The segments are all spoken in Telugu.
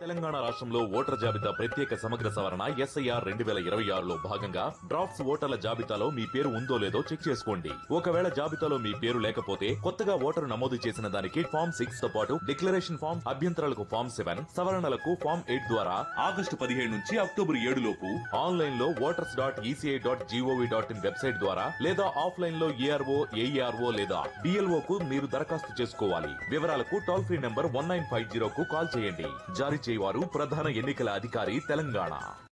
తెలంగాణ రాష్ట్రంలో ఓటర్ జాబితా ప్రత్యేక సమగ్ర సవరణ ఎస్ఐఆర్ రెండు వేల ఇరవై ఆరులో భాగంగా డ్రాఫ్ట్స్ ఓటర్ల జాబితాలో మీ పేరు ఉందో లేదో చెక్ చేసుకోండి ఒకవేళ జాబితాలో మీ పేరు లేకపోతే కొత్తగా ఓటరు నమోదు చేసిన దానికి ఫామ్ సిక్స్ తో పాటు డిక్లరేషన్ ఫామ్ అభ్యంతరాలకు ఫామ్ సెవెన్ సవరణలకు ఫామ్ ఎయిట్ ద్వారా ఆగస్టు పదిహేడు నుంచి అక్టోబర్ ఏడు లోపు ఆన్లైన్ లో voters dot ECI dot GOV dot in website ద్వారా లేదా ఆఫ్లైన్ లో ఏఆర్ఓ ఏఈఆర్ఓ లేదా డిఎల్ఓ కు మీరు దరఖాస్తు చేసుకోవాలి వివరాలకు toll free number one nine five zero కు కాల్ చేయండి జారీ చేయవారు ప్రధాన ఎన్నికల అధికారి తెలంగాణ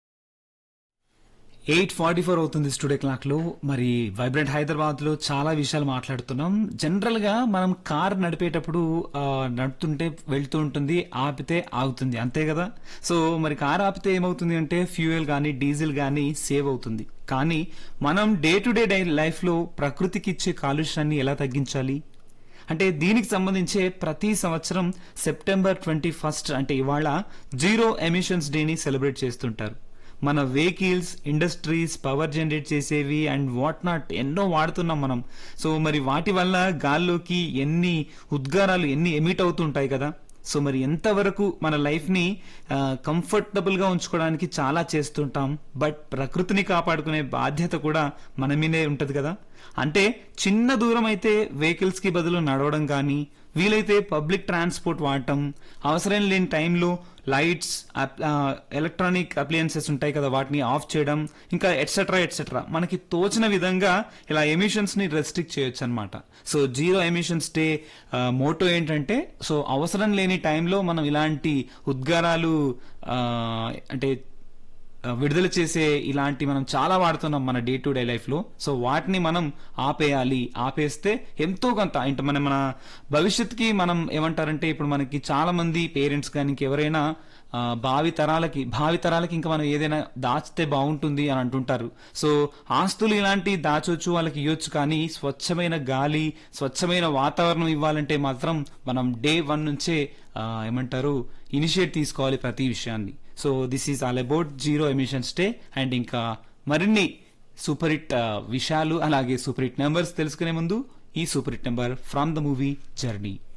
ఎయిట్ ఫార్టీ ఫోర్ అవుతుంది స్టూడియో క్లాక్ లో మరి వైబ్రెంట్ హైదరాబాద్ లో చాలా విషయాలు మాట్లాడుతున్నాం జనరల్ గా మనం కార్ నడిపేటప్పుడు ఆ, నడుపుతుంటే వెళ్తూ ఉంటుంది ఆపితే ఆగుతుంది అంతే కదా సో మరి కార్ ఆపితే ఏమవుతుంది అంటే ఫ్యూయల్ గానీ డీజిల్ గానీ సేవ్ అవుతుంది కానీ మనం డే టు డే లైఫ్ లో ప్రకృతికి ఇచ్చే కాలుష్యాన్ని ఎలా తగ్గించాలి అంటే దీనికి సంబంధించే ప్రతి సంవత్సరం సెప్టెంబర్ ట్వంటీ ఫస్ట్ అంటే ఇవాళ జీరో ఎమిషన్స్ డేని సెలబ్రేట్ చేస్తుంటారు మన వెహికల్స్ ఇండస్ట్రీస్ పవర్ జనరేట్ చేసేవి అండ్ వాట్ నాట్ ఎన్నో వాడుతున్నాం మనం సో మరి వాటి వల్ల గాల్లోకి ఎన్ని ఉద్గారాలు ఎన్ని ఎమిట్ అవుతుంటాయి కదా సో మరి ఎంతవరకు మన లైఫ్ ని కంఫర్టబుల్ గా ఉంచుకోవడానికి చాలా చేస్తుంటాం బట్ ప్రకృతిని కాపాడుకునే బాధ్యత కూడా మన మీదే ఉంటది కదా అంటే చిన్న దూరం అయితే వెహికల్స్ కి బదులు నడవడం కానీ వీలైతే పబ్లిక్ ట్రాన్స్పోర్ట్ వాడటం అవసరం లేని టైంలో లైట్స్ ఎలక్ట్రానిక్ అప్లయన్సెస్ ఉంటాయి కదా వాటిని ఆఫ్ చేయడం ఇంకా ఎట్సెట్రా ఎట్సెట్రా మనకి తోచిన విధంగా ఇలా ఎమిషన్స్ ని రెస్ట్రిక్ట్ చేయొచ్చు అనమాట so zero emissions day motto ఏంటంటే సో అవసరం లేని టైంలో మనం ఇలాంటి ఉద్గారాలు ఆ, అంటే ఆ, విడుదల చేసే ఇలాంటి మనం చాలా వాడుతున్నాం మన డే టు డే లైఫ్ లో సో వాటిని మనం ఆపేయాలి ఆపేస్తే ఎంతో కొంత అంటే మన మన భవిష్యత్తుకి మనం ఏమంటారంటే ఇప్పుడు మనకి చాలా మంది పేరెంట్స్ కానీ ఎవరైనా ఆ, భావి తరాలకి భావి తరాలకి ఇంకా మనం ఏదైనా దాచితే బాగుంటుంది అని అంటుంటారు సో ఆస్తులు ఇలాంటి దాచొచ్చు వాళ్ళకి ఇవ్వచ్చు కానీ స్వచ్ఛమైన గాలి స్వచ్ఛమైన వాతావరణం ఇవ్వాలంటే మాత్రం మనం డే వన్ నుంచే ఆ, ఏమంటారు ఇనిషియేట్ తీసుకోవాలి ప్రతి విషయాన్ని so this is all about zero emissions day and ఇంకా మరిన్ని సూపర్ హిట్ ఆ, విషయాలు అలాగే సూపర్ హిట్ నెంబర్స్ తెలుసుకునే ముందు ఈ super hit number from the movie journey